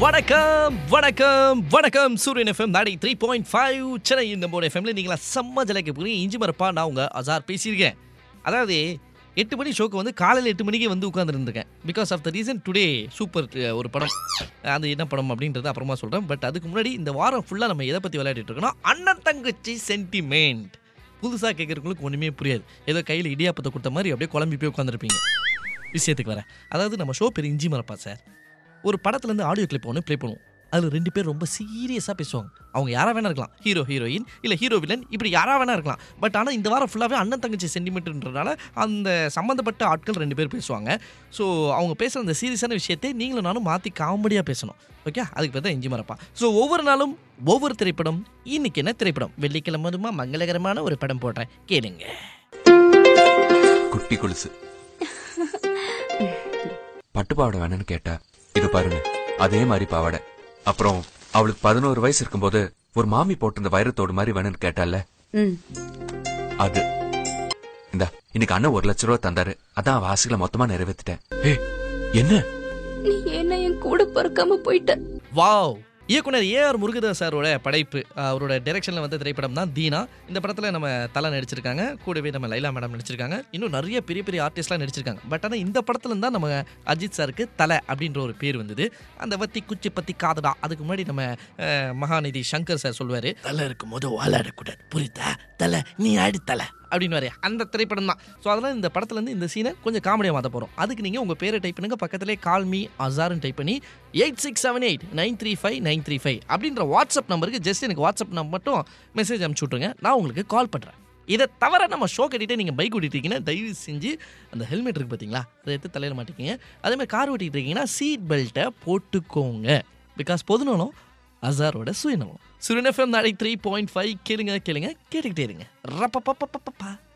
வணக்கம் வணக்கம் வணக்கம் சூரியன் எஃப்எம் நாடி த்ரீ பாயிண்ட் ஃபைவ் சென்னை இந்த போர்டு எஃப்எம்ல நீங்களா செம்ம ஜலைக்க போகிறீங்க இஞ்சி மரப்பா நான் உங்க அசார் பேசியிருக்கேன் அதாவது எட்டு மணி ஷோக்கு வந்து காலையில் எட்டு மணிக்கு வந்து உட்காந்துருந்துருக்கேன் because of the reason today super ஒரு படம் அது என்ன படம் அப்படின்றது அப்புறமா சொல்கிறேன் பட் அதுக்கு முன்னாடி இந்த வாரம் ஃபுல்லாக நம்ம எதை பற்றி விளையாடிட்டு இருக்கோம்னா அண்ணன் தங்கச்சி சென்டிமெண்ட் புதுசாக கேட்குறவங்களுக்கு ஒன்றுமே புரியாது ஏதோ கையில் இடியாப்பத்தை கொடுத்த மாதிரி அப்படியே குழம்பி போய் உட்காந்துருப்பீங்க விஷயத்துக்கு வரேன் அதாவது நம்ம ஷோ பேர் இஞ்சி மரப்பா சார் ஒரு படத்துலேருந்து ஆடியோ கிளிப் ஒன்று ப்ளே பண்ணுவோம் அதில் ரெண்டு பேர் ரொம்ப சீரியஸாக பேசுவாங்க அவங்க யாரா வேணா இருக்கலாம் ஹீரோ ஹீரோயின் இல்லை ஹீரோ வில்லன் இப்படி யாரா வேணா இருக்கலாம் பட் ஆனால் இந்த வாரம் ஃபுல்லாகவே அண்ணன் தங்கச்சி சென்டிமெண்ட்ன்றனால அந்த சம்மந்தப்பட்ட ஆட்கள் ரெண்டு பேர் பேசுவாங்க ஸோ அவங்க பேசுகிற அந்த சீரியஸான விஷயத்தை நீங்களும் நானும் மாற்றி காமெடியாக பேசணும் ஓகே அதுக்கு பேர் தான் இஞ்சி மரப்பா ஸோ ஒவ்வொரு நாளும் ஒவ்வொரு திரைப்படம் இன்னைக்கு என்ன திரைப்படம் வெள்ளிக்கிழமை அதுமா மங்களகரமான ஒரு படம் போடுறேன் கேளுங்க குட்டி கொலுசு பட்டு பாவாடை வேணும்னு கேட்டா இது பாருங்க அதே மாதிரி பாவாடை அப்புறம் அவளுக்கு பதினோரு வயசு இருக்கும்போது ஒரு மாமி போட்டிருந்த வைரத்தோடு மாதிரி வேணும்னு கேட்டால ம் அது இந்த இன்னைக்கு அண்ணன் ஒரு லட்ச ரூபா தந்தாரு அதான் அவ ஆசைகளை மொத்தமா நிறைவேத்திட்டேன் ஏய் என்ன நீ என்ன என் கூட பிறக்காம போயிட்ட வாவ் இயக்குனர் ஏஆர் முருகதாஸ் சாரோட படைப்பு அவரோட டைரக்ஷனில் வந்த திரைப்படம் தான் தீனா இந்த படத்தில் நம்ம தலை நடிச்சிருக்காங்க கூடவே நம்ம லைலா மேடம் நடிச்சிருக்காங்க இன்னும் நிறைய பெரிய பெரிய ஆர்டிஸ்ட்லாம் நடிச்சிருக்காங்க பட் ஆனால் இந்த படத்துல தான் நம்ம அஜித் சாருக்கு தலை அப்படின்ற ஒரு பேர் வந்தது அந்த வத்தி குச்சி பத்தி காதடா அதுக்கு முன்னாடி நம்ம அஹ், மகாநிதி சங்கர் சார் சொல்லுவார் தலை இருக்கும் போது வாழாடக்கூடாது புரியுதா தலை நீ ஆடி தலை அப்படின்னு அந்த திரைப்படம் தான் ஸோ அதனால் இந்த படத்துலேருந்து இந்த சீனை கொஞ்சம் காமெடியாக மாற்ற போகிறோம் அதுக்கு நீங்கள் உங்கள் பேரை டைப் பண்ணுங்க பக்கத்திலே கால் மீ அசார்னு டைப் பண்ணி eight six seven eight nine three five nine three five அப்படின்ற வாட்ஸ்அப் நம்பருக்கு ஜஸ்ட் எனக்கு வாட்ஸ்அப் நம்பர் மட்டும் மெசேஜ் அனுப்பிச்சு விட்ருங்க நான் உங்களுக்கு கால் பண்ணுறேன் இதை தவிர நம்ம ஷோ கட்டிட்டு நீங்கள் பைக் ஓட்டிட்டீங்கன்னா தயவு செஞ்சு அந்த ஹெல்மெட் இருக்குது பார்த்தீங்களா அதை எடுத்து தலையில் மாட்டிக்கிங்க அதே மாதிரி கார் ஓட்டிட்டு இருக்கீங்கன்னா சீட் பெல்ட்டை போட்டுக்கோங்க பிகாஸ் பொதுநலம் அசாரோட சுயநலம் சுரியன் எஃப்எம் நாளை த்ரீ பாயிண்ட் ஃபைவ் கேளுங்க கேளுங்க கேட்டுக்கிட்டே இருங்க ரப்ப